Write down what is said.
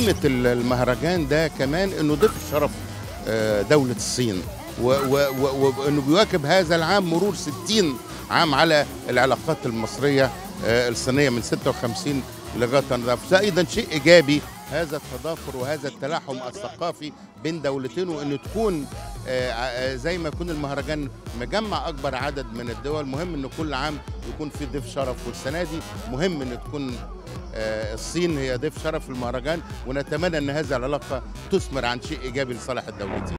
قيمه المهرجان ده كمان انه ضيف الشرف آه، دوله الصين و- و- و- وانه بيواكب هذا العام مرور 60 عام على العلاقات المصريه آه، الصينيه من 56 لغايه النهارده فده ايضا شيء ايجابي هذا التضافر وهذا التلاحم الثقافي بين دولتين وانه تكون آه، آه، زي ما يكون المهرجان مجمع اكبر عدد من الدول مهم ان كل عام يكون في ضيف شرف والسنه دي مهم ان تكون آه، الصين هي ضيف شرف في المهرجان ونتمنى ان هذه العلاقه تثمر عن شيء ايجابي لصالح الدولتين